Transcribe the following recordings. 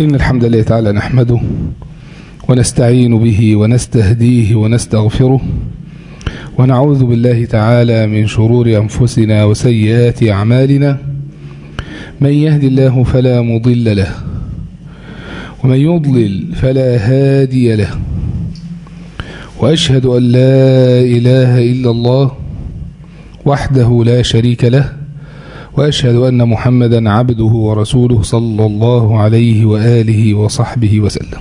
إن الحمد لله تعالى نحمده ونستعين به ونستهديه ونستغفره ونعوذ بالله تعالى من شرور أنفسنا وسيئات أعمالنا من يهدي الله فلا مضل له ومن يضلل فلا هادي له وأشهد أن لا إله إلا الله وحده لا شريك له وأشهد أن محمدا عبده ورسوله صلى الله عليه وآله وصحبه وسلم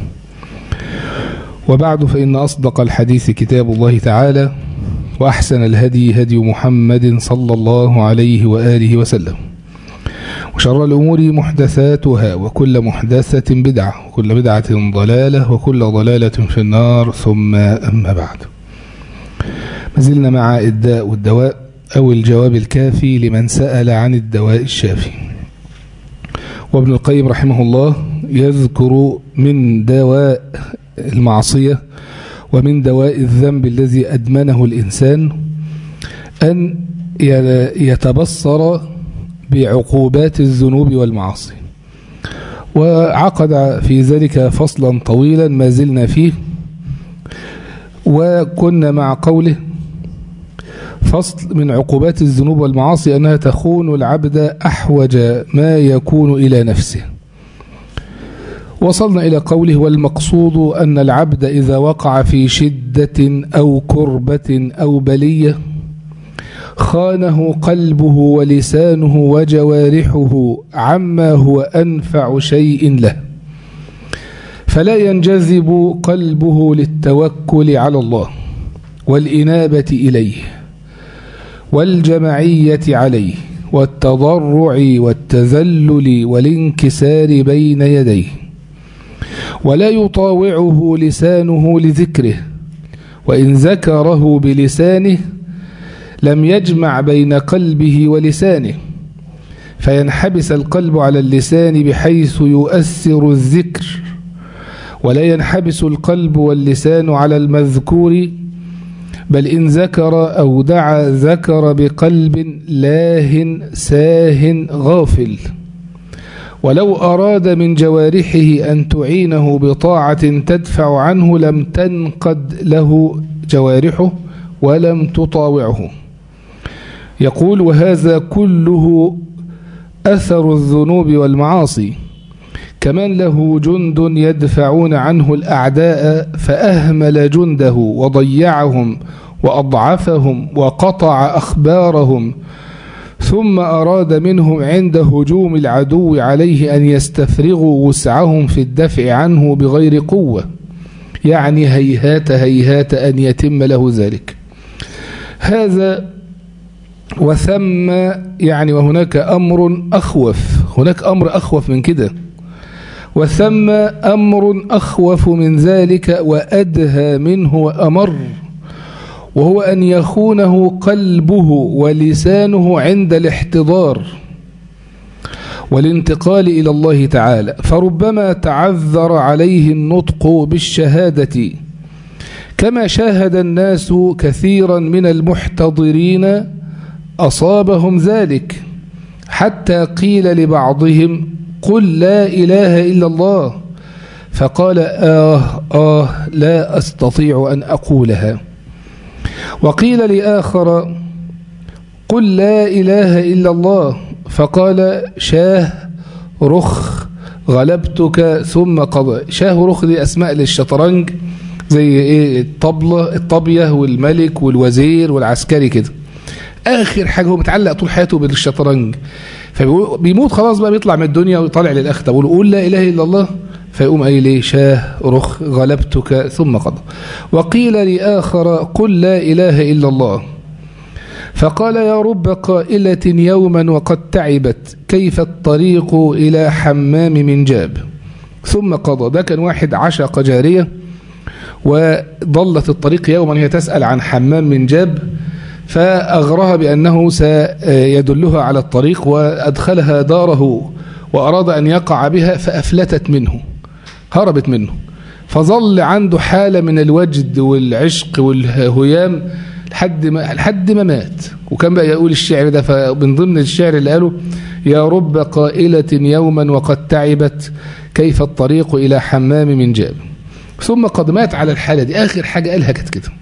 وبعد فإن أصدق الحديث كتاب الله تعالى وأحسن الهدي هدي محمد صلى الله عليه وآله وسلم وشر الأمور محدثاتها وكل محدثة بدعة وكل بدعة ضلالة وكل ضلالة في النار ثم أما بعد ما زلنا مع الداء والدواء أو الجواب الكافي لمن سأل عن الدواء الشافي وابن القيم رحمه الله يذكر من دواء المعصية ومن دواء الذنب الذي أدمنه الإنسان أن يتبصر بعقوبات الذنوب والمعاصي وعقد في ذلك فصلا طويلا ما زلنا فيه وكنا مع قوله فصل من عقوبات الذنوب والمعاصي أنها تخون العبد أحوج ما يكون إلى نفسه وصلنا إلى قوله والمقصود أن العبد إذا وقع في شدة أو كربة أو بلية خانه قلبه ولسانه وجوارحه عما هو أنفع شيء له فلا ينجذب قلبه للتوكل على الله والإنابة إليه والجمعية عليه والتضرع والتذلل والانكسار بين يديه ولا يطاوعه لسانه لذكره وإن ذكره بلسانه لم يجمع بين قلبه ولسانه فينحبس القلب على اللسان بحيث يؤثر الذكر ولا ينحبس القلب واللسان على المذكور بل إن ذكر أو دعا ذكر بقلب لاه ساه غافل ولو أراد من جوارحه أن تعينه بطاعة تدفع عنه لم تنقد له جوارحه ولم تطاوعه يقول وهذا كله أثر الذنوب والمعاصي كمن له جند يدفعون عنه الأعداء فأهمل جنده وضيعهم وأضعفهم وقطع أخبارهم ثم أراد منهم عند هجوم العدو عليه أن يستفرغوا وسعهم في الدفع عنه بغير قوة يعني هيهات هيهات أن يتم له ذلك هذا وثم يعني وهناك أمر أخوف هناك أمر أخوف من كده وثم أمر أخوف من ذلك وأدهى منه وأمر وهو أن يخونه قلبه ولسانه عند الاحتضار والانتقال إلى الله تعالى فربما تعذر عليه النطق بالشهادة كما شاهد الناس كثيرا من المحتضرين أصابهم ذلك حتى قيل لبعضهم قل لا إله إلا الله فقال آه آه لا أستطيع أن أقولها وقيل لآخر قل لا إله إلا الله فقال شاه رخ غلبتك ثم قضى شاه رخ دي أسماء للشطرنج زي إيه الطبلة الطبية والملك والوزير والعسكري كده آخر حاجة هو متعلق طول حياته بالشطرنج فبيموت خلاص بقى بيطلع من الدنيا ويطلع للأخ طب قول لا إله إلا الله فيقوم قايل ايه شاه رخ غلبتك ثم قضى وقيل لآخر قل لا إله إلا الله فقال يا رب قائلة يوما وقد تعبت كيف الطريق إلى حمام من جاب ثم قضى ده كان واحد عشق جارية وضلت الطريق يوما هي تسأل عن حمام من جاب فأغرها بأنه سيدلها على الطريق وأدخلها داره وأراد أن يقع بها فأفلتت منه هربت منه فظل عنده حالة من الوجد والعشق والهيام لحد ما لحد ما مات وكان بقى يقول الشعر ده فمن ضمن الشعر اللي قاله يا رب قائلة يوما وقد تعبت كيف الطريق إلى حمام من جاب ثم قد مات على الحالة دي آخر حاجة قالها كانت كده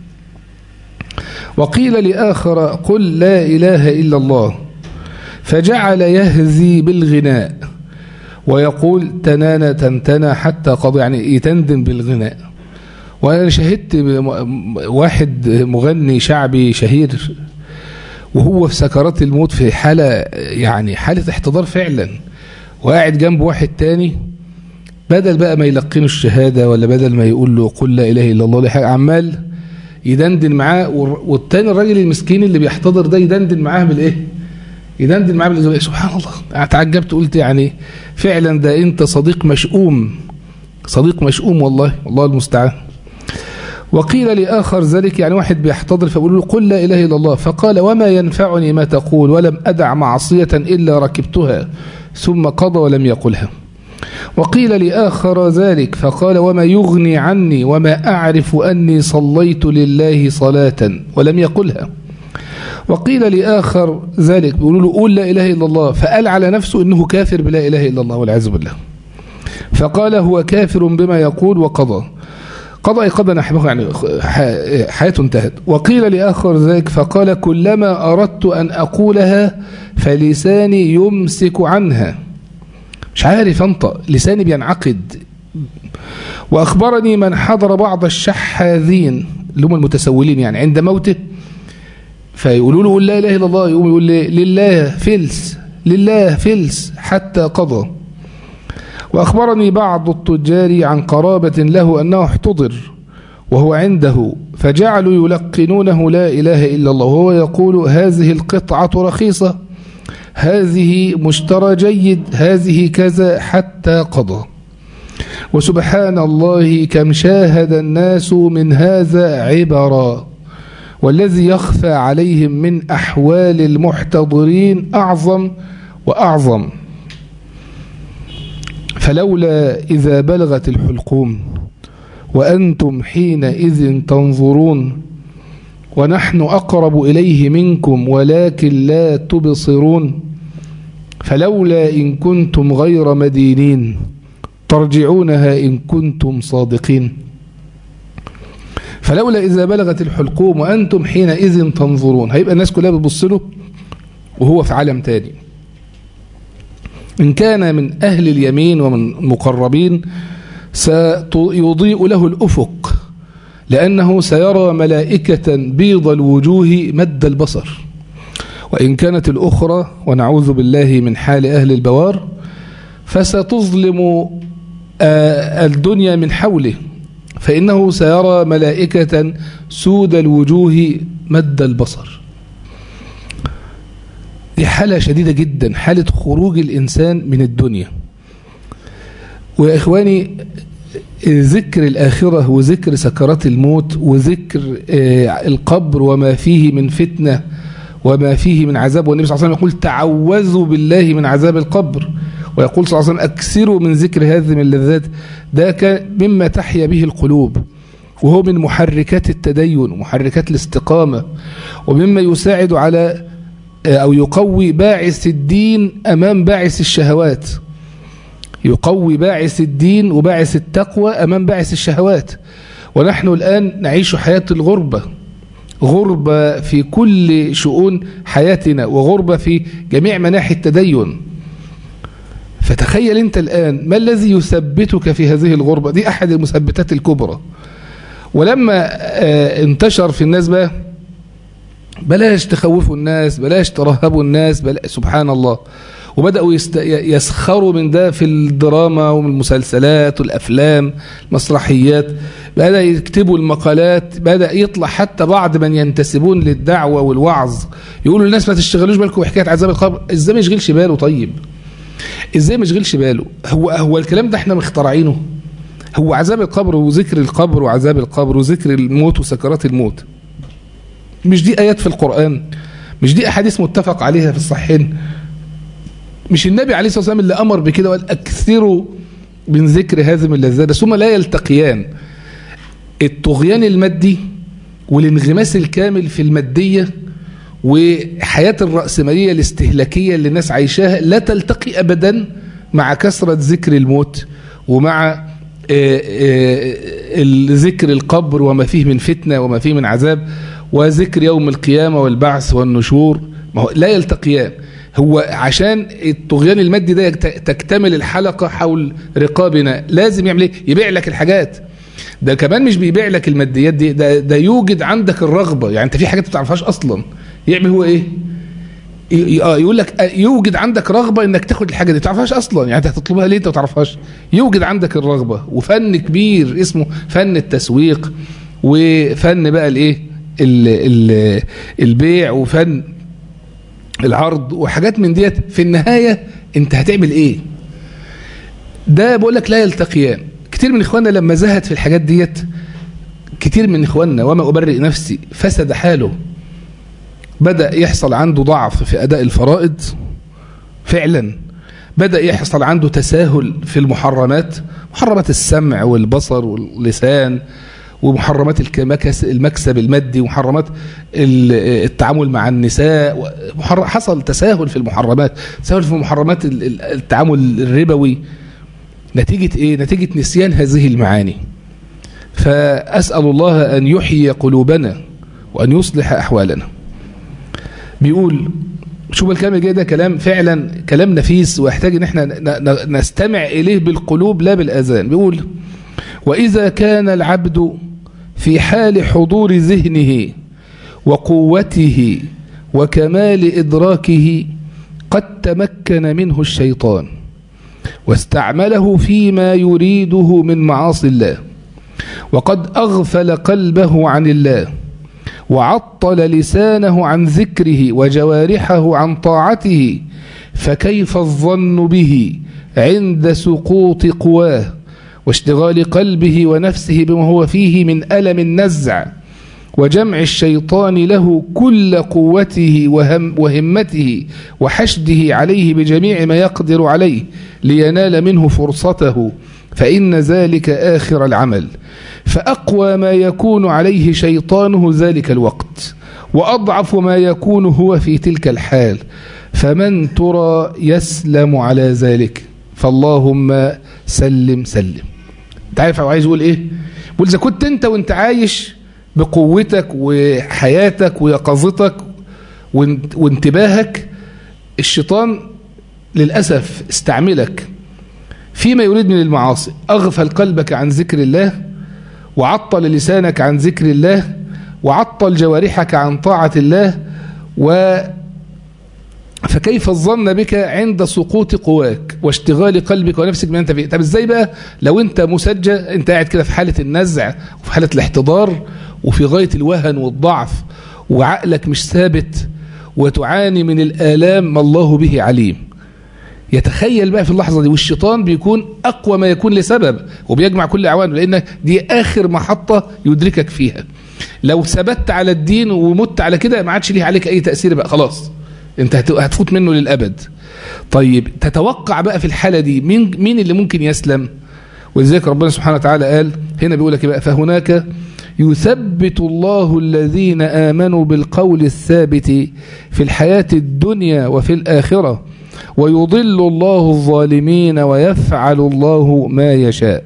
وقيل لآخر قل لا إله إلا الله فجعل يهزي بالغناء ويقول تنانا تنتنا حتى قضى يعني يتندم بالغناء وأنا شهدت واحد مغني شعبي شهير وهو في سكرات الموت في حالة يعني حالة احتضار فعلا وقاعد جنب واحد تاني بدل بقى ما يلقنه الشهادة ولا بدل ما يقول له قل لا إله إلا الله لحاجة عمال يدندن معاه والتاني الراجل المسكين اللي بيحتضر ده يدندن معاه بالايه يدندن معاه بالإيه سبحان الله اتعجبت قلت يعني فعلا ده انت صديق مشؤوم صديق مشؤوم والله والله المستعان وقيل لآخر ذلك يعني واحد بيحتضر فبيقول له قل لا إله إلا الله فقال وما ينفعني ما تقول ولم أدع معصية إلا ركبتها ثم قضى ولم يقلها وقيل لآخر ذلك فقال وما يغني عني وما أعرف أني صليت لله صلاة ولم يقلها وقيل لآخر ذلك بيقولوا له قول لا إله إلا الله فقال على نفسه إنه كافر بلا إله إلا الله والعياذ بالله فقال هو كافر بما يقول وقضى قضى قضى نحبه يعني حياته انتهت وقيل لآخر ذلك فقال كلما أردت أن أقولها فلساني يمسك عنها مش عارف انطق لساني بينعقد وأخبرني من حضر بعض الشحاذين اللي هم المتسولين يعني عند موته فيقولوا له لا إله إلا الله يقوم يقول لله فلس لله فلس حتى قضى وأخبرني بعض التجار عن قرابة له أنه احتضر وهو عنده فجعلوا يلقنونه لا إله إلا الله وهو يقول هذه القطعة رخيصة هذه مشترى جيد هذه كذا حتى قضى وسبحان الله كم شاهد الناس من هذا عبرا والذي يخفى عليهم من أحوال المحتضرين أعظم وأعظم فلولا إذا بلغت الحلقوم وأنتم حينئذ تنظرون ونحن أقرب إليه منكم ولكن لا تبصرون فلولا إن كنتم غير مدينين ترجعونها إن كنتم صادقين فلولا إذا بلغت الحلقوم وأنتم حينئذ تنظرون هيبقى الناس كلها بتبص له وهو في عالم تاني إن كان من أهل اليمين ومن المقربين سيضيء له الأفق لأنه سيرى ملائكة بيض الوجوه مد البصر وإن كانت الأخرى ونعوذ بالله من حال أهل البوار فستظلم الدنيا من حوله فإنه سيرى ملائكة سود الوجوه مد البصر دي حالة شديدة جدا حالة خروج الإنسان من الدنيا ويا إخواني ذكر الآخرة وذكر سكرات الموت وذكر القبر وما فيه من فتنة وما فيه من عذاب والنبي صلى الله عليه وسلم يقول تعوذوا بالله من عذاب القبر ويقول صلى الله عليه وسلم أكثروا من ذكر هذه من اللذات ده كان مما تحيا به القلوب وهو من محركات التدين ومحركات الاستقامة ومما يساعد على أو يقوي باعث الدين أمام باعث الشهوات يقوي باعث الدين وباعث التقوى أمام باعث الشهوات ونحن الآن نعيش حياة الغربة غربة في كل شؤون حياتنا وغربة في جميع مناحي التدين فتخيل أنت الآن ما الذي يثبتك في هذه الغربة دي أحد المثبتات الكبرى ولما انتشر في الناس بقى بلاش تخوفوا الناس بلاش ترهبوا الناس بلا سبحان الله وبدأوا يست... يسخروا من ده في الدراما والمسلسلات والأفلام المسرحيات بدأ يكتبوا المقالات بدأ يطلع حتى بعض من ينتسبون للدعوة والوعظ يقولوا للناس ما تشتغلوش بالكم بحكاية عذاب القبر ازاي ما يشغلش باله طيب ازاي ما يشغلش باله هو هو الكلام ده احنا مخترعينه هو عذاب القبر وذكر القبر وعذاب القبر وذكر الموت وسكرات الموت مش دي آيات في القرآن مش دي أحاديث متفق عليها في الصحيحين مش النبي عليه الصلاة والسلام اللي أمر بكده وقال أكثروا من ذكر هذه من اللذات بس هما لا يلتقيان الطغيان المادي والانغماس الكامل في المادية وحياة الرأسمالية الاستهلاكية اللي الناس عايشاها لا تلتقي أبدا مع كثرة ذكر الموت ومع ذكر القبر وما فيه من فتنة وما فيه من عذاب وذكر يوم القيامة والبعث والنشور ما هو لا يلتقيان هو عشان الطغيان المادي ده تكتمل الحلقة حول رقابنا لازم يعمل ايه يبيع لك الحاجات ده كمان مش بيبيع لك الماديات دي ده, ده يوجد عندك الرغبة يعني انت في حاجات ما تعرفهاش اصلا يعمل هو ايه يقول لك يوجد عندك رغبة انك تاخد الحاجة دي تعرفهاش اصلا يعني انت هتطلبها ليه انت ما تعرفهاش يوجد عندك الرغبة وفن كبير اسمه فن التسويق وفن بقى الايه البيع وفن العرض وحاجات من ديت في النهاية انت هتعمل ايه ده بقول لك لا يلتقيان كتير من اخواننا لما زهد في الحاجات ديت كتير من اخواننا وما ابرئ نفسي فسد حاله بدأ يحصل عنده ضعف في أداء الفرائض فعلا بدأ يحصل عنده تساهل في المحرمات محرمات السمع والبصر واللسان ومحرمات المكسب المادي ومحرمات التعامل مع النساء حصل تساهل في المحرمات تساهل في محرمات التعامل الربوي نتيجة ايه نتيجة نسيان هذه المعاني فأسأل الله أن يحيي قلوبنا وأن يصلح أحوالنا بيقول شوف الكلام الجاي ده كلام فعلا كلام نفيس ويحتاج ان احنا نستمع اليه بالقلوب لا بالاذان بيقول واذا كان العبد في حال حضور ذهنه وقوته وكمال ادراكه قد تمكن منه الشيطان واستعمله فيما يريده من معاصي الله وقد اغفل قلبه عن الله وعطل لسانه عن ذكره وجوارحه عن طاعته فكيف الظن به عند سقوط قواه واشتغال قلبه ونفسه بما هو فيه من ألم النزع وجمع الشيطان له كل قوته وهم وهمته وحشده عليه بجميع ما يقدر عليه لينال منه فرصته فإن ذلك آخر العمل فأقوى ما يكون عليه شيطانه ذلك الوقت وأضعف ما يكون هو في تلك الحال فمن ترى يسلم على ذلك فاللهم سلم سلم تعرف عايز يقول ايه يقول اذا كنت انت وانت عايش بقوتك وحياتك ويقظتك وانتباهك الشيطان للأسف استعملك فيما يريد من المعاصي أغفل قلبك عن ذكر الله وعطل لسانك عن ذكر الله وعطل جوارحك عن طاعة الله و فكيف الظن بك عند سقوط قواك واشتغال قلبك ونفسك ما انت فيه طب ازاي بقى لو انت مسجى انت قاعد كده في حالة النزع وفي حالة الاحتضار وفي غاية الوهن والضعف وعقلك مش ثابت وتعاني من الآلام ما الله به عليم يتخيل بقى في اللحظة دي والشيطان بيكون أقوى ما يكون لسبب وبيجمع كل أعوانه لأن دي آخر محطة يدركك فيها لو ثبت على الدين ومت على كده ما عادش ليه عليك أي تأثير بقى خلاص انت هتفوت منه للأبد طيب تتوقع بقى في الحالة دي مين, مين اللي ممكن يسلم ولذلك ربنا سبحانه وتعالى قال هنا بيقول لك بقى فهناك يثبت الله الذين آمنوا بالقول الثابت في الحياة الدنيا وفي الآخرة ويضل الله الظالمين ويفعل الله ما يشاء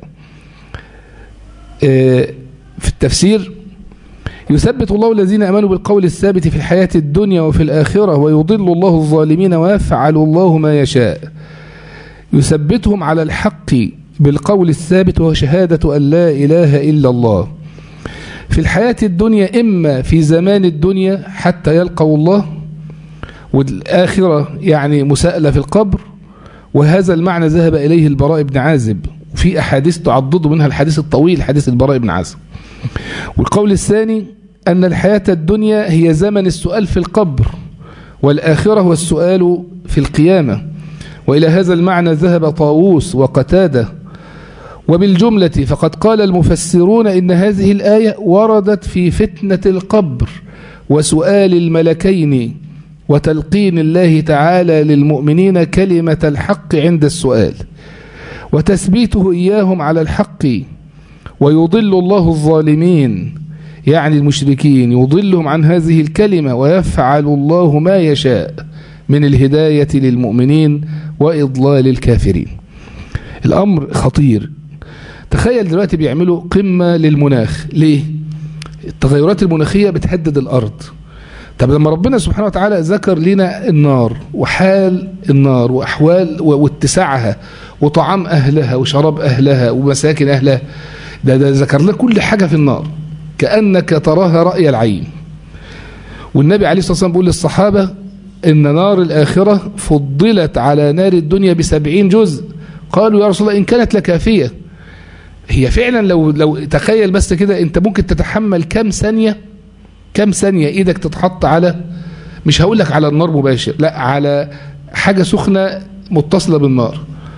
في التفسير يثبت الله الذين أمنوا بالقول الثابت في الحياة الدنيا وفي الآخرة ويضل الله الظالمين ويفعل الله ما يشاء يثبتهم على الحق بالقول الثابت وهو شهادة أن لا إله إلا الله في الحياة الدنيا إما في زمان الدنيا حتى يلقوا الله والآخرة يعني مساءلة في القبر وهذا المعنى ذهب إليه البراء بن عازب وفي أحاديث تعضد منها الحديث الطويل حديث البراء بن عازب والقول الثاني أن الحياة الدنيا هي زمن السؤال في القبر والآخرة هو السؤال في القيامة وإلى هذا المعنى ذهب طاووس وقتاده وبالجملة فقد قال المفسرون إن هذه الآية وردت في فتنة القبر وسؤال الملكين وتلقين الله تعالى للمؤمنين كلمة الحق عند السؤال وتثبيته إياهم على الحق ويضل الله الظالمين يعني المشركين يضلهم عن هذه الكلمة ويفعل الله ما يشاء من الهداية للمؤمنين وإضلال الكافرين الأمر خطير تخيل دلوقتي بيعملوا قمة للمناخ ليه التغيرات المناخية بتهدد الأرض طب لما ربنا سبحانه وتعالى ذكر لنا النار وحال النار وأحوال واتساعها وطعام أهلها وشراب أهلها ومساكن أهلها ده, ده ذكر لنا كل حاجة في النار كأنك تراها رأي العين والنبي عليه الصلاة والسلام بيقول للصحابة إن نار الآخرة فضلت على نار الدنيا بسبعين جزء قالوا يا رسول الله إن كانت لكافية هي فعلا لو لو تخيل بس كده انت ممكن تتحمل كام ثانيه كام ثانيه ايدك تتحط على مش هقول لك على النار مباشر لا على حاجه سخنه متصله بالنار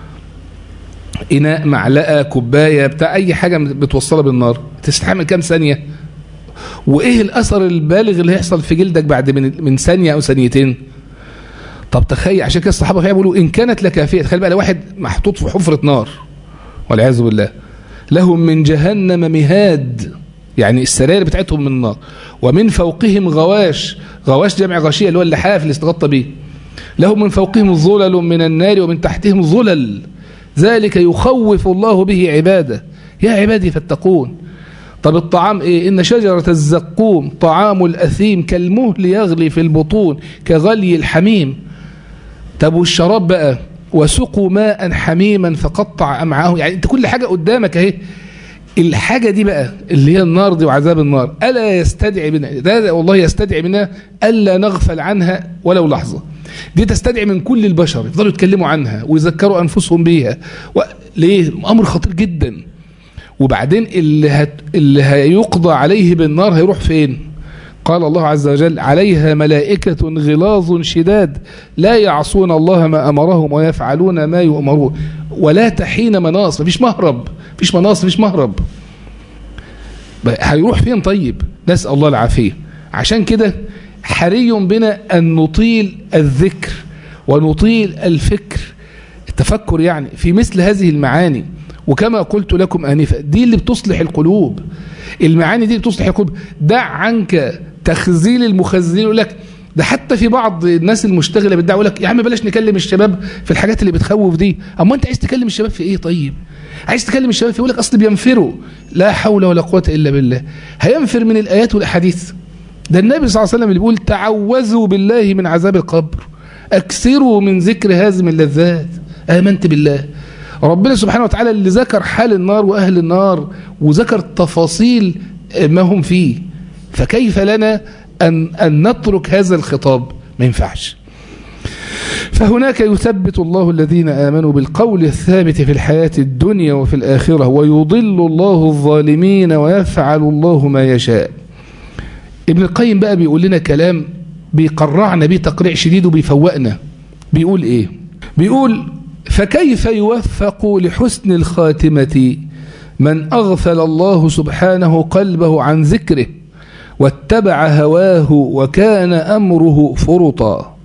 اناء معلقه كوبايه بتاع اي حاجه بتوصلها بالنار تستحمل كام ثانيه وايه الاثر البالغ اللي هيحصل في جلدك بعد من من ثانيه او ثانيتين طب تخيل عشان كده الصحابه فيها بيقولوا ان كانت لكافيه تخيل بقى لو واحد محطوط في حفره نار والعياذ بالله لهم من جهنم مهاد يعني السرائر بتاعتهم من النار ومن فوقهم غواش غواش جمع غشية اللي هو اللحاف اللي استغطى به لهم من فوقهم ظلل من النار ومن تحتهم ظلل ذلك يخوف الله به عباده يا عبادي فاتقون طب الطعام ايه ان شجرة الزقوم طعام الاثيم كالمهل يغلي في البطون كغلي الحميم طب والشراب بقى وسقوا ماء حميما فقطع امعاه يعني انت كل حاجه قدامك اهي الحاجه دي بقى اللي هي النار دي وعذاب النار الا يستدعي منا ده والله يستدعي منا الا نغفل عنها ولو لحظه دي تستدعي من كل البشر يفضلوا يتكلموا عنها ويذكروا انفسهم بيها و... ليه امر خطير جدا وبعدين اللي هت... اللي هيقضى عليه بالنار هيروح فين قال الله عز وجل عليها ملائكة غلاظ شداد لا يعصون الله ما أمرهم ويفعلون ما يؤمرون ولا تحين مناص مفيش مهرب مفيش مناص مفيش مهرب هيروح فين طيب نسأل الله العافية عشان كده حري بنا أن نطيل الذكر ونطيل الفكر التفكر يعني في مثل هذه المعاني وكما قلت لكم آنفا دي اللي بتصلح القلوب المعاني دي بتصلح القلوب دع عنك تخزيل المخزنين يقول لك ده حتى في بعض الناس المشتغله بالدعوه يقول لك يا عم بلاش نكلم الشباب في الحاجات اللي بتخوف دي اما انت عايز تكلم الشباب في ايه طيب عايز تكلم الشباب في يقول لك اصل بينفروا لا حول ولا قوه الا بالله هينفر من الايات والاحاديث ده النبي صلى الله عليه وسلم اللي بيقول تعوذوا بالله من عذاب القبر اكثروا من ذكر هازم اللذات امنت بالله ربنا سبحانه وتعالى اللي ذكر حال النار واهل النار وذكر تفاصيل ما هم فيه فكيف لنا أن, أن نترك هذا الخطاب ما ينفعش فهناك يثبت الله الذين آمنوا بالقول الثابت في الحياة الدنيا وفي الآخرة ويضل الله الظالمين ويفعل الله ما يشاء ابن القيم بقى بيقول لنا كلام بيقرعنا بيه تقريع شديد وبيفوقنا بيقول ايه بيقول فكيف يوفق لحسن الخاتمة من أغفل الله سبحانه قلبه عن ذكره واتبع هواه وكان أمره فرطا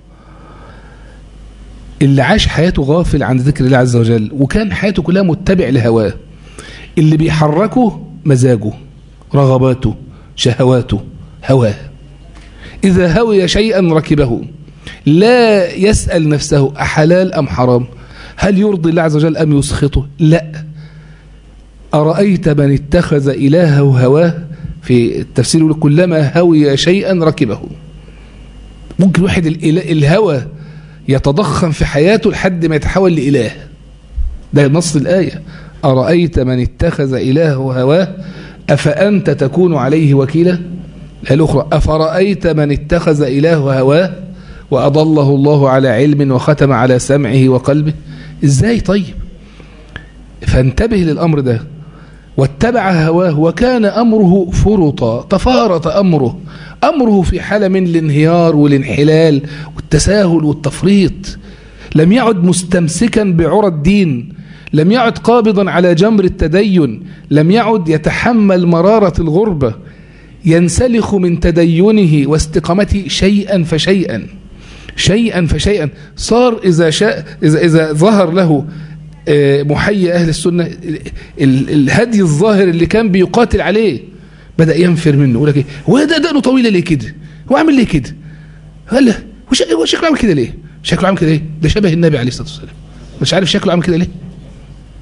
اللي عاش حياته غافل عن ذكر الله عز وجل وكان حياته كلها متبع لهواه اللي بيحركه مزاجه رغباته شهواته هواه إذا هوي شيئا ركبه لا يسأل نفسه أحلال أم حرام هل يرضي الله عز وجل أم يسخطه لا أرأيت من اتخذ إلهه هواه في التفسير يقول كلما هوي شيئا ركبه ممكن واحد الهوى يتضخم في حياته لحد ما يتحول لإله ده نص الآية أرأيت من اتخذ إلهه هواه أفأنت تكون عليه وكيلا الأخرى أفرأيت من اتخذ إلهه هواه وأضله الله على علم وختم على سمعه وقلبه إزاي طيب فانتبه للأمر ده واتبع هواه وكان أمره فرطا تفارط أمره أمره في حالة من الانهيار والانحلال والتساهل والتفريط لم يعد مستمسكا بعرى الدين لم يعد قابضا على جمر التدين لم يعد يتحمل مرارة الغربة ينسلخ من تدينه واستقامته شيئا فشيئا شيئا فشيئا صار إذا, شاء إذا, إذا ظهر له محيي أهل السنة الهدي الظاهر اللي كان بيقاتل عليه بدأ ينفر منه يقول لك ايه هو ده دقنه طويلة ليه كده هو عامل ليه كده قال له هو شكله عامل كده ليه شكله عامل كده ليه ده شبه النبي عليه الصلاة والسلام مش عارف شكله عامل كده ليه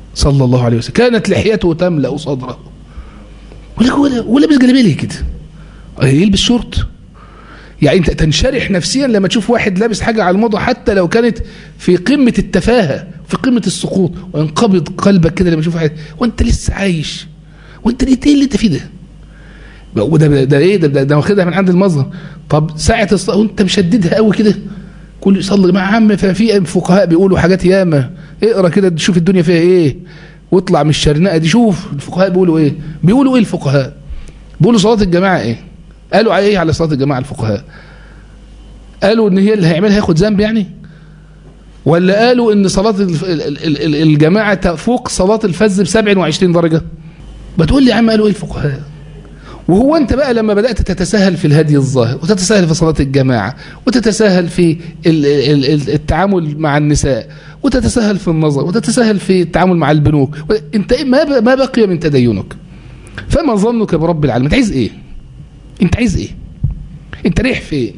صلى الله عليه وسلم كانت لحيته تملأ صدره ولا ولا لابس جلابيه ليه كده يلبس شورت يعني انت تنشرح نفسيا لما تشوف واحد لابس حاجة على الموضة حتى لو كانت في قمة التفاهة في قمة السقوط وينقبض قلبك كده لما تشوف واحد وانت لسه عايش وانت ايه اللي انت فيه ده وده ده ايه ده ده, ده واخدها من عند المظهر طب ساعة الصلاة وانت مشددها قوي كده كل يصلي مع عم ففي فقهاء بيقولوا حاجات ياما اقرا كده تشوف الدنيا فيها ايه واطلع من الشرنقه دي شوف الفقهاء بيقولوا ايه بيقولوا ايه الفقهاء بيقولوا صلاه الجماعه ايه قالوا على ايه على صلاه الجماعه الفقهاء قالوا ان هي اللي هيعملها هياخد ذنب يعني ولا قالوا ان صلاه الجماعه تفوق صلاه الفز ب 27 درجه بتقول لي يا عم قالوا ايه الفقهاء وهو انت بقى لما بدأت تتساهل في الهدي الظاهر وتتساهل في صلاة الجماعة وتتساهل في التعامل مع النساء وتتساهل في النظر وتتساهل في التعامل مع البنوك انت ما ما بقي من تدينك فما ظنك برب العالمين انت عايز ايه انت عايز ايه انت رايح فين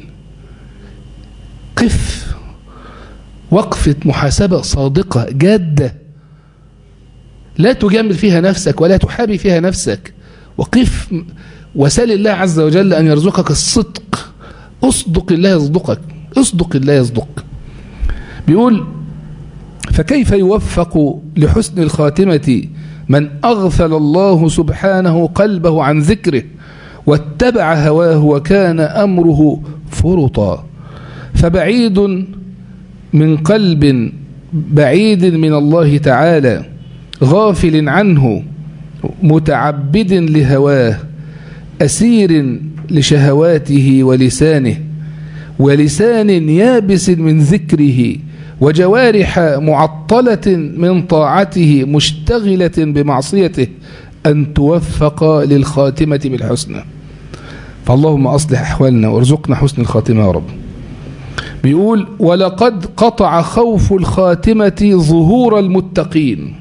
قف وقفة محاسبة صادقة جادة لا تجامل فيها نفسك ولا تحابي فيها نفسك وقف وسال الله عز وجل أن يرزقك الصدق اصدق الله يصدقك اصدق الله يصدق بيقول فكيف يوفق لحسن الخاتمة من أغفل الله سبحانه قلبه عن ذكره واتبع هواه وكان أمره فرطا فبعيد من قلب بعيد من الله تعالى غافل عنه متعبد لهواه أسير لشهواته ولسانه ولسان يابس من ذكره وجوارح معطلة من طاعته مشتغلة بمعصيته أن توفق للخاتمة بالحسنى فاللهم أصلح أحوالنا وارزقنا حسن الخاتمة يا رب بيقول ولقد قطع خوف الخاتمة ظهور المتقين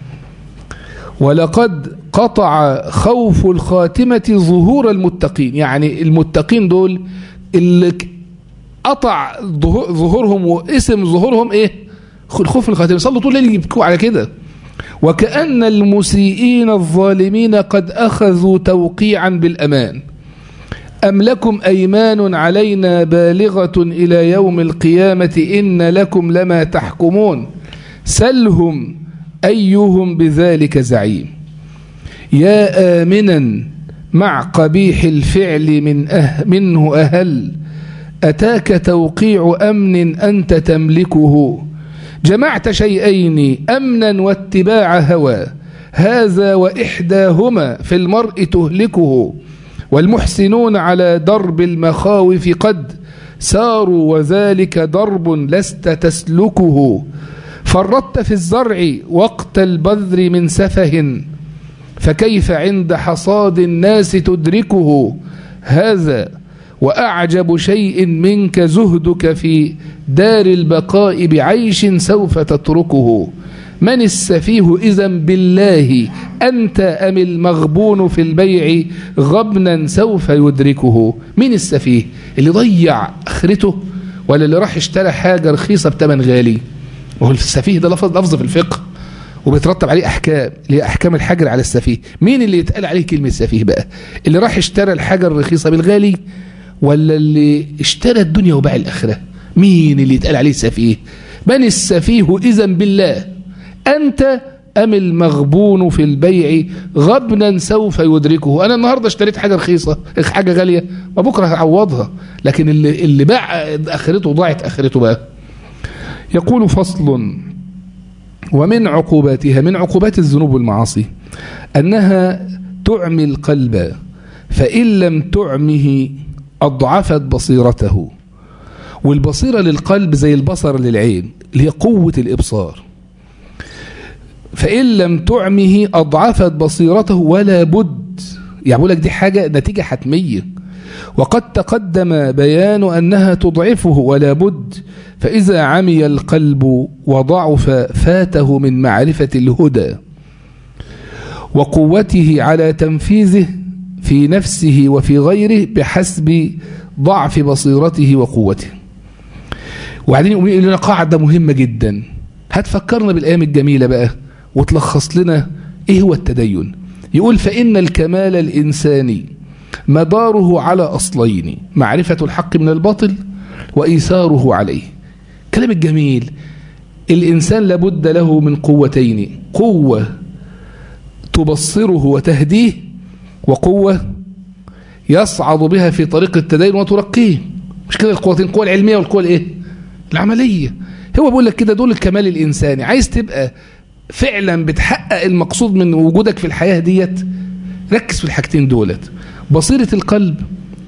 ولقد قطع خوف الخاتمة ظهور المتقين يعني المتقين دول اللي قطع ظهورهم واسم ظهورهم ايه الخوف من الخاتمة صلوا طول الليل يبكوا على كده وكأن المسيئين الظالمين قد أخذوا توقيعا بالأمان أم لكم أيمان علينا بالغة إلى يوم القيامة إن لكم لما تحكمون سلهم أيهم بذلك زعيم يا آمنا مع قبيح الفعل من أه منه أهل أتاك توقيع أمن أنت تملكه جمعت شيئين أمنا واتباع هوى هذا وإحداهما في المرء تهلكه والمحسنون على درب المخاوف قد ساروا وذلك درب لست تسلكه فرطت في الزرع وقت البذر من سفه فكيف عند حصاد الناس تدركه هذا وأعجب شيء منك زهدك في دار البقاء بعيش سوف تتركه من السفيه إذا بالله أنت أم المغبون في البيع غبنا سوف يدركه من السفيه اللي ضيع أخرته ولا اللي راح اشترى حاجة رخيصة بتمن غالي وهو السفيه ده لفظ لفظ في الفقه وبيترتب عليه احكام اللي هي احكام الحجر على السفيه مين اللي يتقال عليه كلمه سفيه بقى اللي راح اشترى الحاجه الرخيصه بالغالي ولا اللي اشترى الدنيا وباع الاخره مين اللي يتقال عليه سفيه من السفيه اذا بالله انت أم المغبون في البيع غبنا سوف يدركه أنا النهاردة اشتريت حاجة رخيصة حاجة غالية ما بكرة هعوضها لكن اللي, اللي باع آخرته ضاعت آخرته بقى يقول فصل ومن عقوباتها من عقوبات الذنوب والمعاصي أنها تعمي القلب فإن لم تعمه أضعفت بصيرته والبصيرة للقلب زي البصر للعين اللي هي قوة الإبصار فإن لم تعمه أضعفت بصيرته ولا بد يعني بقول لك دي حاجة نتيجة حتمية وقد تقدم بيان أنها تضعفه ولا بد فإذا عمي القلب وضعف فاته من معرفة الهدى وقوته على تنفيذه في نفسه وفي غيره بحسب ضعف بصيرته وقوته وبعدين يقول لنا قاعدة مهمة جدا هتفكرنا بالأيام الجميلة بقى وتلخص لنا إيه هو التدين يقول فإن الكمال الإنساني مداره على أصلين معرفة الحق من الباطل وإيثاره عليه كلام الجميل الإنسان لابد له من قوتين قوة تبصره وتهديه وقوة يصعد بها في طريق التدين وترقيه مش كده القوتين القوة العلمية والقوة الايه العملية هو بيقول لك كده دول الكمال الإنساني عايز تبقى فعلا بتحقق المقصود من وجودك في الحياة ديت ركز في الحاجتين دولت بصيرة القلب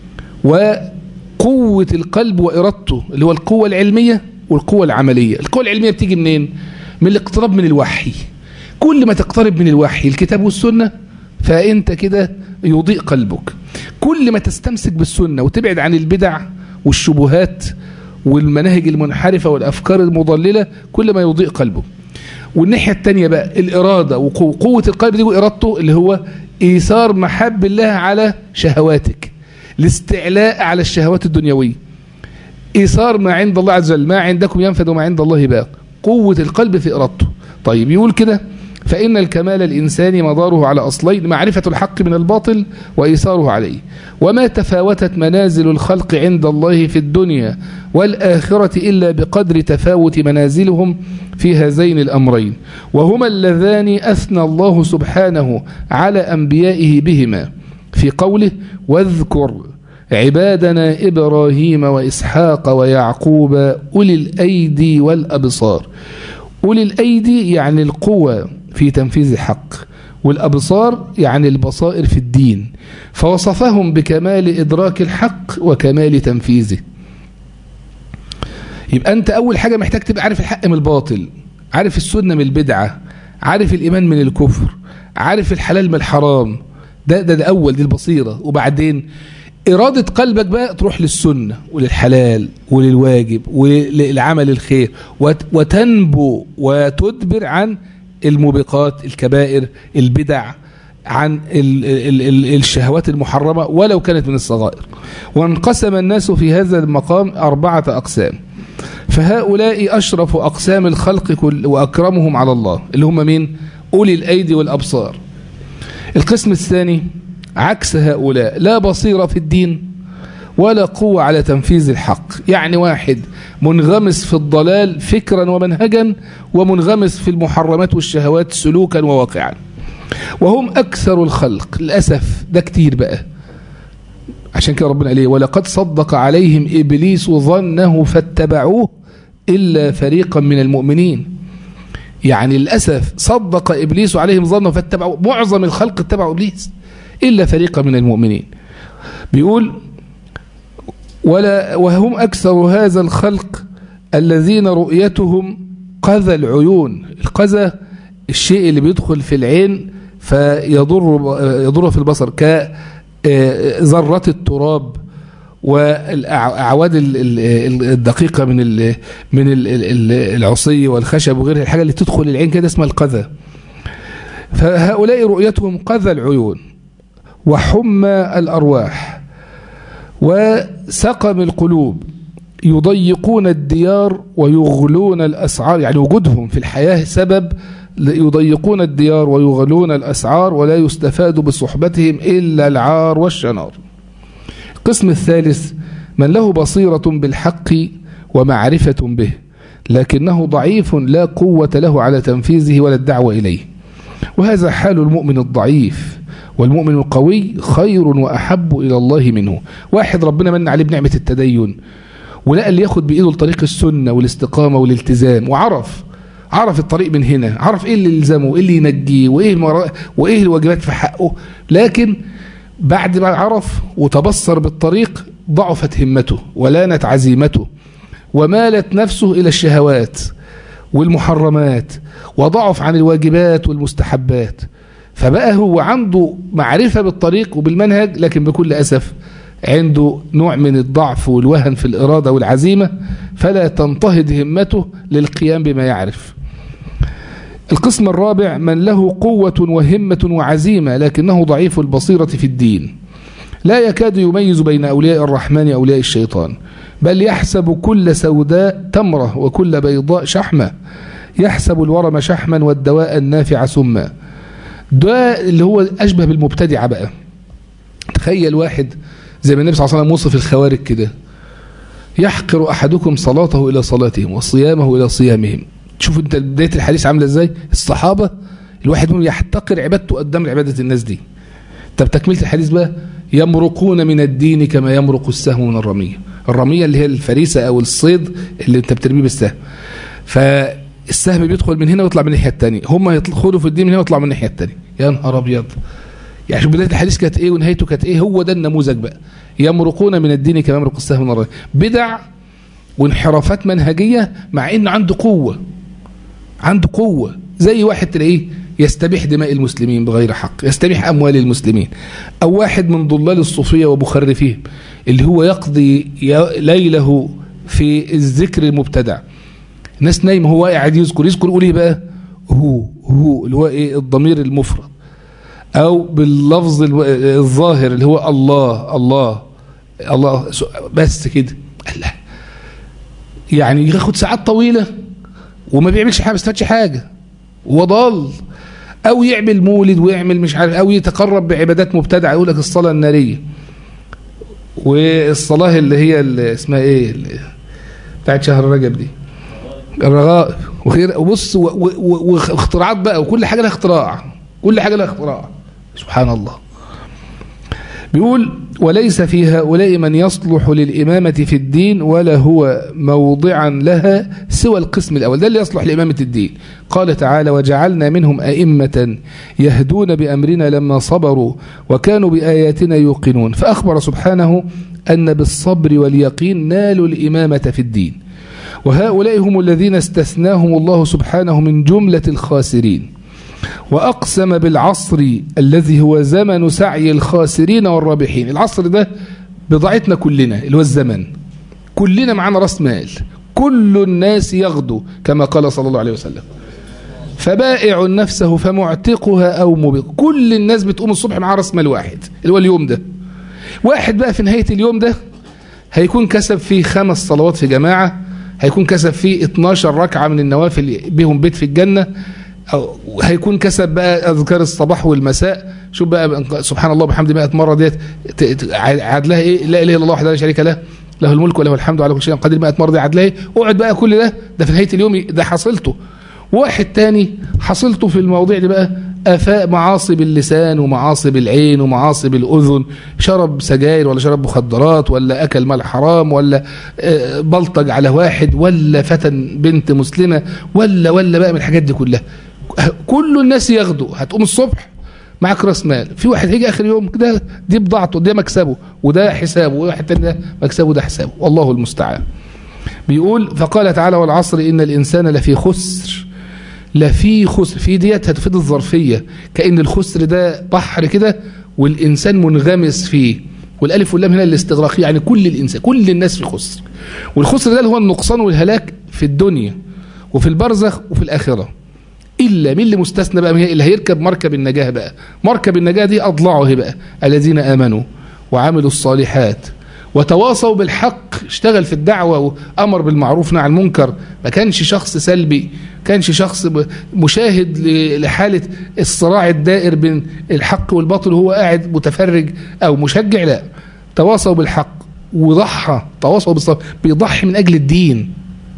وقوة القلب وإرادته اللي هو القوة العلمية والقوة العملية القوة العلمية بتيجي منين من الاقتراب من الوحي كل ما تقترب من الوحي الكتاب والسنة فأنت كده يضيء قلبك كل ما تستمسك بالسنة وتبعد عن البدع والشبهات والمناهج المنحرفة والأفكار المضللة كل ما يضيء قلبه والناحية التانية بقى الإرادة وقوة القلب دي وإرادته اللي هو إيثار محب الله على شهواتك الاستعلاء على الشهوات الدنيوية إيثار ما عند الله عز وجل ما عندكم ينفد وما عند الله باق قوة القلب في إرادته طيب يقول كده فإن الكمال الإنساني مداره على أصلين معرفة الحق من الباطل وإيثاره عليه وما تفاوتت منازل الخلق عند الله في الدنيا والآخرة إلا بقدر تفاوت منازلهم في هذين الأمرين وهما اللذان أثنى الله سبحانه على أنبيائه بهما في قوله واذكر عبادنا إبراهيم وإسحاق ويعقوب أولي الأيدي والأبصار أولي الأيدي يعني القوة في تنفيذ الحق والأبصار يعني البصائر في الدين فوصفهم بكمال إدراك الحق وكمال تنفيذه يبقى أنت أول حاجة محتاج تبقى عارف الحق من الباطل عارف السنة من البدعة عارف الإيمان من الكفر عارف الحلال من الحرام ده ده, ده أول دي البصيرة وبعدين إرادة قلبك بقى تروح للسنة وللحلال وللواجب وللعمل الخير وتنبو وتدبر عن الموبقات الكبائر البدع عن ال ال ال الشهوات المحرمة ولو كانت من الصغائر وانقسم الناس في هذا المقام أربعة أقسام فهؤلاء أشرف أقسام الخلق كل وأكرمهم على الله اللي هم مين أولي الأيدي والأبصار القسم الثاني عكس هؤلاء لا بصيرة في الدين ولا قوة على تنفيذ الحق يعني واحد منغمس في الضلال فكرا ومنهجا ومنغمس في المحرمات والشهوات سلوكا وواقعا وهم أكثر الخلق للأسف ده كتير بقى عشان كده ربنا قال ولقد صدق عليهم إبليس ظنه فاتبعوه إلا فريقا من المؤمنين يعني للأسف صدق إبليس عليهم ظنه فاتبعوا معظم الخلق اتبعوا إبليس إلا فريقا من المؤمنين بيقول ولا وهم أكثر هذا الخلق الذين رؤيتهم قذى العيون القذى الشيء اللي بيدخل في العين فيضر يضر في البصر كذرة التراب والأعواد الدقيقة من من العصي والخشب وغيرها الحاجة اللي تدخل العين كده اسمها القذى فهؤلاء رؤيتهم قذى العيون وحمى الأرواح وسقم القلوب يضيقون الديار ويغلون الأسعار يعني وجودهم في الحياة سبب يضيقون الديار ويغلون الأسعار ولا يستفاد بصحبتهم إلا العار والشنار القسم الثالث من له بصيرة بالحق ومعرفة به لكنه ضعيف لا قوة له على تنفيذه ولا الدعوة إليه وهذا حال المؤمن الضعيف والمؤمن القوي خير وأحب إلى الله منه واحد ربنا من عليه بنعمة التدين ولقى اللي ياخد بإيده لطريق السنة والاستقامة والالتزام وعرف عرف الطريق من هنا عرف ايه اللي يلزمه وايه اللي ينجيه وايه المرا... وايه الواجبات في حقه لكن بعد ما عرف وتبصر بالطريق ضعفت همته ولانت عزيمته ومالت نفسه إلى الشهوات والمحرمات وضعف عن الواجبات والمستحبات فبقى هو عنده معرفة بالطريق وبالمنهج لكن بكل أسف عنده نوع من الضعف والوهن في الإرادة والعزيمة فلا تنتهض همته للقيام بما يعرف القسم الرابع من له قوة وهمة وعزيمة لكنه ضعيف البصيرة في الدين لا يكاد يميز بين أولياء الرحمن وأولياء الشيطان بل يحسب كل سوداء تمرة وكل بيضاء شحمة يحسب الورم شحما والدواء النافع سما ده اللي هو أشبه بالمبتدعة بقى تخيل واحد زي ما النبي صلى الله عليه وسلم وصف الخوارج كده يحقر أحدكم صلاته إلى صلاتهم وصيامه إلى صيامهم تشوف انت بداية الحديث عاملة ازاي الصحابة الواحد منهم يحتقر عبادته قدام عبادة الناس دي طب تكملة الحديث بقى يمرقون من الدين كما يمرق السهم من الرمية الرمية اللي هي الفريسة أو الصيد اللي انت بترميه بالسهم فالسهم بيدخل من هنا ويطلع من الناحية الثانية هم يدخلوا في الدين من هنا ويطلعوا من الناحية الثانية يا نهار أبيض يعني شوف بداية الحديث كانت ايه ونهايته كانت ايه هو ده النموذج بقى يمرقون من الدين كما يمرق السهم من الرمية بدع وانحرافات منهجية مع انه عنده قوة عنده قوة زي واحد تلاقيه يستبيح دماء المسلمين بغير حق يستبيح أموال المسلمين أو واحد من ضلال الصوفية ومخرفيهم اللي هو يقضي ليله في الذكر المبتدع ناس نايمة هو قاعد يذكر يذكر يقول ايه بقى هو هو اللي هو ايه الضمير المفرد او باللفظ الظاهر اللي هو الله الله الله بس كده الله يعني ياخد ساعات طويلة وما بيعملش حاجة ما بيستفادش حاجة وضل او يعمل مولد ويعمل مش عارف او يتقرب بعبادات مبتدعه يقول لك الصلاه الناريه والصلاه اللي هي اللي اسمها ايه اللي بتاعت شهر رجب دي الرغائب وخير وبص واختراعات بقى وكل حاجه لها اختراع كل حاجه لها اختراع سبحان الله بيقول وليس في هؤلاء من يصلح للإمامة في الدين ولا هو موضعا لها سوى القسم الأول ده اللي يصلح لإمامة الدين قال تعالى وجعلنا منهم أئمة يهدون بأمرنا لما صبروا وكانوا بآياتنا يوقنون فأخبر سبحانه أن بالصبر واليقين نالوا الإمامة في الدين وهؤلاء هم الذين استثناهم الله سبحانه من جملة الخاسرين وأقسم بالعصر الذي هو زمن سعي الخاسرين والرابحين العصر ده بضاعتنا كلنا اللي هو الزمن كلنا معانا راس مال كل الناس يغدو كما قال صلى الله عليه وسلم فبائع نفسه فمعتقها أو مبق كل الناس بتقوم الصبح معاه راس مال واحد اللي هو اليوم ده واحد بقى في نهاية اليوم ده هيكون كسب فيه خمس صلوات في جماعة هيكون كسب فيه 12 ركعة من النوافل بهم بيت في الجنة أو هيكون كسب بقى أذكار الصباح والمساء شوف بقى سبحان الله بحمد 100 مرة ديت عدلها إيه لا إله إلا الله وحده لا شريك له له الملك وله الحمد على كل شيء قدير 100 مرة دي عدلها إيه اقعد بقى كل ده ده في نهاية اليوم ده حصلته واحد تاني حصلته في المواضيع دي بقى أفاء معاصي باللسان ومعاصي بالعين ومعاصي بالأذن شرب سجاير ولا شرب مخدرات ولا أكل مال حرام ولا بلطج على واحد ولا فتن بنت مسلمة ولا ولا بقى من الحاجات دي كلها كل الناس ياخدوا هتقوم الصبح معك راس مال في واحد هيجي اخر يوم كده دي بضاعته ده مكسبه وده حسابه وواحد تاني ده مكسبه ده حسابه والله المستعان بيقول فقال تعالى والعصر ان الانسان لفي خسر لفي خسر في ديت هتفيد الظرفيه كان الخسر ده بحر كده والانسان منغمس فيه والالف واللام هنا الاستغراقيه يعني كل الانسان كل الناس في خسر والخسر ده اللي هو النقصان والهلاك في الدنيا وفي البرزخ وفي الاخره إلا مين اللي مستثنى بقى اللي هيركب مركب النجاة بقى مركب النجاة دي أضلعه بقى الذين آمنوا وعملوا الصالحات وتواصوا بالحق اشتغل في الدعوة وأمر بالمعروف نهى عن المنكر ما كانش شخص سلبي كانش شخص مشاهد لحالة الصراع الدائر بين الحق والباطل وهو قاعد متفرج أو مشجع لا تواصوا بالحق وضحى تواصوا بالصبر بيضحي من أجل الدين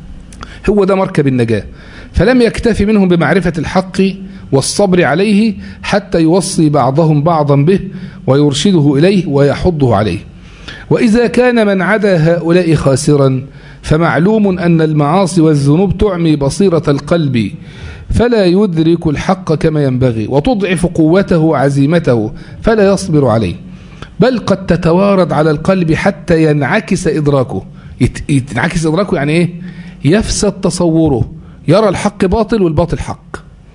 هو ده مركب النجاة فلم يكتفي منهم بمعرفة الحق والصبر عليه حتى يوصي بعضهم بعضا به ويرشده إليه ويحضه عليه وإذا كان من عدا هؤلاء خاسرا فمعلوم أن المعاصي والذنوب تعمي بصيرة القلب فلا يدرك الحق كما ينبغي وتضعف قوته وعزيمته فلا يصبر عليه بل قد تتوارد على القلب حتى ينعكس إدراكه ينعكس إدراكه يعني إيه يفسد تصوره يرى الحق باطل والباطل حق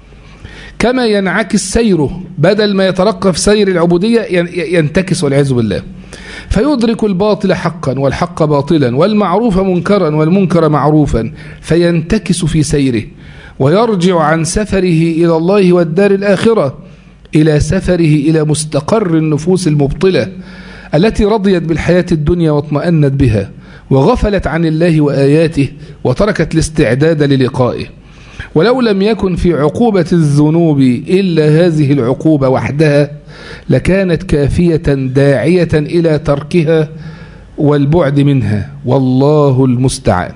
كما ينعكس سيره بدل ما يترقى في سير العبودية ينتكس والعياذ بالله فيدرك الباطل حقا والحق باطلا والمعروف منكرا والمنكر معروفا فينتكس في سيره ويرجع عن سفره إلى الله والدار الآخرة إلى سفره إلى مستقر النفوس المبطلة التي رضيت بالحياة الدنيا واطمأنت بها وغفلت عن الله وآياته وتركت الاستعداد للقائه ولو لم يكن في عقوبة الذنوب إلا هذه العقوبة وحدها لكانت كافية داعية إلى تركها والبعد منها والله المستعان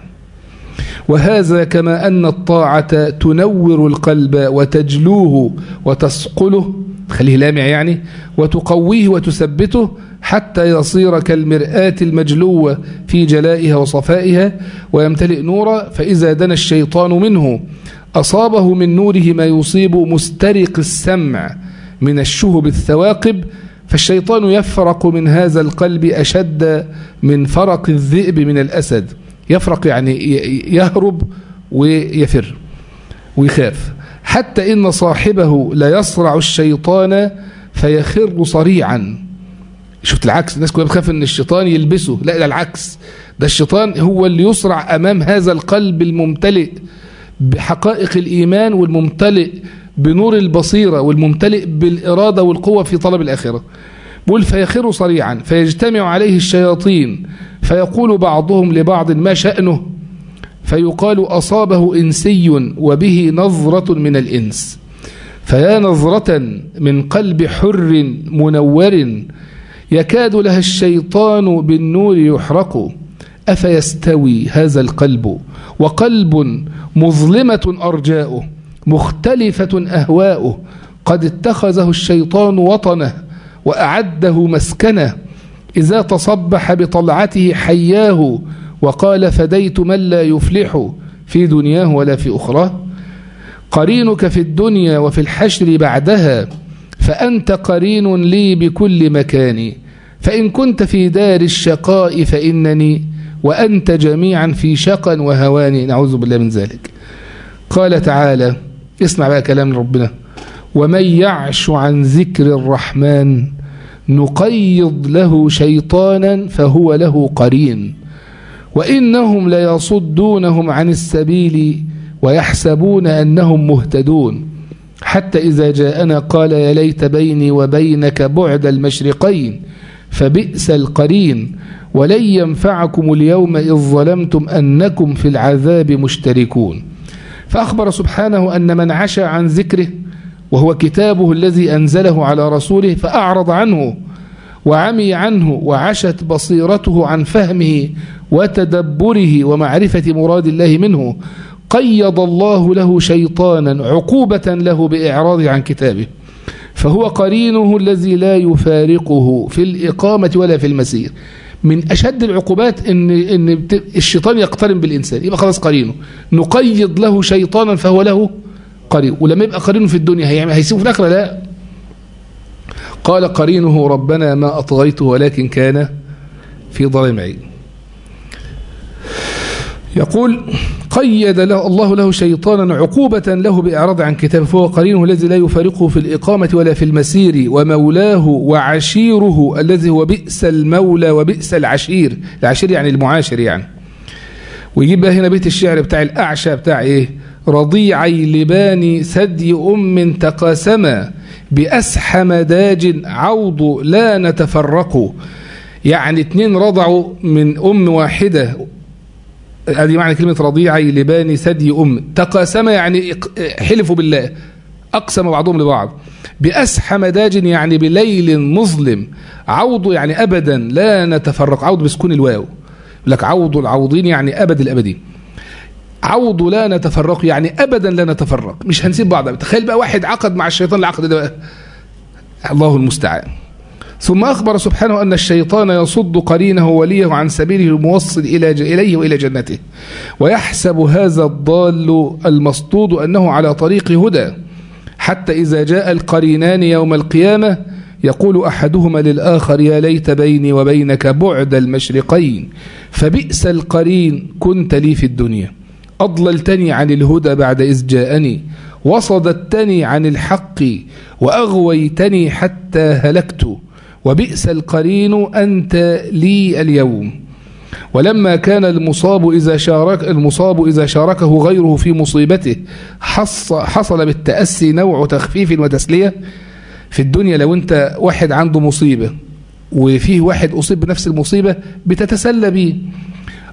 وهذا كما أن الطاعة تنور القلب وتجلوه وتسقله تخليه لامع يعني وتقويه وتثبته حتى يصير كالمرآة المجلوة في جلائها وصفائها ويمتلئ نورا فإذا دنا الشيطان منه أصابه من نوره ما يصيب مسترق السمع من الشهب الثواقب فالشيطان يفرق من هذا القلب أشد من فرق الذئب من الأسد يفرق يعني يهرب ويفر ويخاف حتى إن صاحبه لا يصرع الشيطان فيخر صريعا شفت العكس الناس كلها بتخاف ان الشيطان يلبسه لا ده العكس ده الشيطان هو اللي يصرع امام هذا القلب الممتلئ بحقائق الايمان والممتلئ بنور البصيرة والممتلئ بالإرادة والقوة في طلب الآخرة بقول فيخر صريعا فيجتمع عليه الشياطين فيقول بعضهم لبعض ما شأنه فيقال أصابه إنسي وبه نظرة من الإنس فيا نظرة من قلب حر منور يكاد لها الشيطان بالنور يحرق أفيستوي هذا القلب وقلب مظلمة أرجاؤه مختلفة أهواؤه قد اتخذه الشيطان وطنه وأعده مسكنه إذا تصبح بطلعته حياه وقال فديت من لا يفلح في دنياه ولا في أخراه قرينك في الدنيا وفي الحشر بعدها فأنت قرين لي بكل مكان فإن كنت في دار الشقاء فإنني وأنت جميعا في شقا وهوان نعوذ بالله من ذلك قال تعالى اسمع بقى كلام ربنا ومن يعش عن ذكر الرحمن نقيض له شيطانا فهو له قرين وإنهم ليصدونهم عن السبيل ويحسبون أنهم مهتدون حتى إذا جاءنا قال يا ليت بيني وبينك بعد المشرقين فبئس القرين ولن ينفعكم اليوم إذ ظلمتم أنكم في العذاب مشتركون فأخبر سبحانه أن من عشى عن ذكره وهو كتابه الذي أنزله على رسوله فأعرض عنه وعمي عنه وعشت بصيرته عن فهمه وتدبره ومعرفة مراد الله منه قيض الله له شيطانا عقوبة له بإعراض عن كتابه فهو قرينه الذي لا يفارقه في الإقامة ولا في المسير من أشد العقوبات إن, إن الشيطان يقترن بالإنسان يبقى خلاص قرينه نقيض له شيطانا فهو له قرين ولما يبقى قرينه في الدنيا هيعمل هيسيبه في الآخرة لا قال قرينه ربنا ما أطغيته ولكن كان في ظلم عين يقول قيد له الله له شيطانا عقوبة له بإعراض عن كتابه فهو قرينه الذي لا يفارقه في الإقامة ولا في المسير ومولاه وعشيره الذي هو بئس المولى وبئس العشير العشير يعني المعاشر يعني ويجيب بقى هنا بيت الشعر بتاع الأعشى بتاع إيه رضيعي لبان ثدي أم تقاسما بأسحم داج عوض لا نتفرق يعني اتنين رضعوا من أم واحدة هذه معنى كلمة رضيعي لبان ثدي أم تقاسم يعني حلفوا بالله أقسم بعضهم لبعض بأسحم داج يعني بليل مظلم عوض يعني أبدا لا نتفرق عوض بسكون الواو لك عوض العوضين يعني أبد الأبدين عوض لا نتفرق يعني أبدا لا نتفرق مش هنسيب بعض تخيل بقى واحد عقد مع الشيطان العقد ده بقى الله المستعان ثم أخبر سبحانه أن الشيطان يصد قرينه وليه عن سبيله الموصل إلى إليه وإلى جنته ويحسب هذا الضال المصطود أنه على طريق هدى حتى إذا جاء القرينان يوم القيامة يقول أحدهما للآخر يا ليت بيني وبينك بعد المشرقين فبئس القرين كنت لي في الدنيا أضللتني عن الهدى بعد إذ جاءني وصددتني عن الحق وأغويتني حتى هلكت وبئس القرين أنت لي اليوم ولما كان المصاب إذا شارك المصاب إذا شاركه غيره في مصيبته حص حصل بالتأسي نوع تخفيف وتسلية في الدنيا لو أنت واحد عنده مصيبة وفيه واحد أصيب بنفس المصيبة بتتسلى به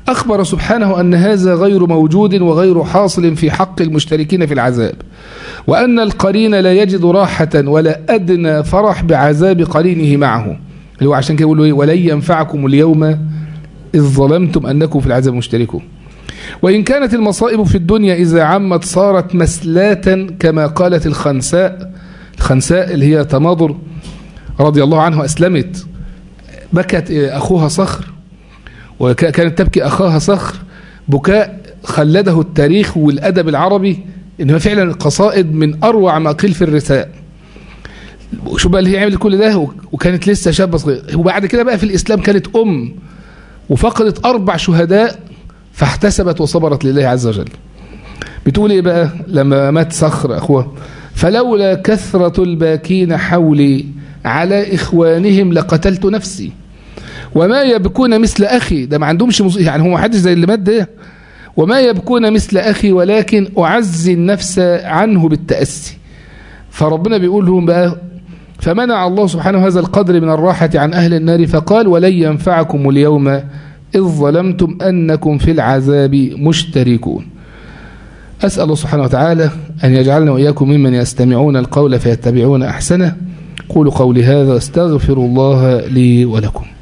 أخبر سبحانه أن هذا غير موجود وغير حاصل في حق المشتركين في العذاب وأن القرين لا يجد راحة ولا أدنى فرح بعذاب قرينه معه اللي هو عشان كده يقول له إيه ولن ينفعكم اليوم إذ ظلمتم أنكم في العذاب مشتركون وإن كانت المصائب في الدنيا إذا عمت صارت مسلاة كما قالت الخنساء الخنساء اللي هي تماضر رضي الله عنه أسلمت بكت أخوها صخر وكانت تبكي أخاها صخر بكاء خلده التاريخ والأدب العربي إنها فعلا قصائد من أروع ما قيل في الرثاء شو بقى اللي هي عملت كل ده وكانت لسه شابة صغيرة وبعد كده بقى في الإسلام كانت أم وفقدت أربع شهداء فاحتسبت وصبرت لله عز وجل بتقول ايه بقى لما مات صخر اخوه فلولا كثرة الباكين حولي على إخوانهم لقتلت نفسي وما يبكون مثل أخي ده ما عندهمش مص... يعني هو ما حدش زي اللي مات ده وما يبكون مثل أخي ولكن أعزي النفس عنه بالتأسي فربنا بيقول لهم بقى فمنع الله سبحانه هذا القدر من الراحة عن أهل النار فقال ولن ينفعكم اليوم إذ ظلمتم أنكم في العذاب مشتركون أسأل الله سبحانه وتعالى أن يجعلنا وإياكم ممن يستمعون القول فيتبعون أحسنه قولوا قولي هذا استغفر الله لي ولكم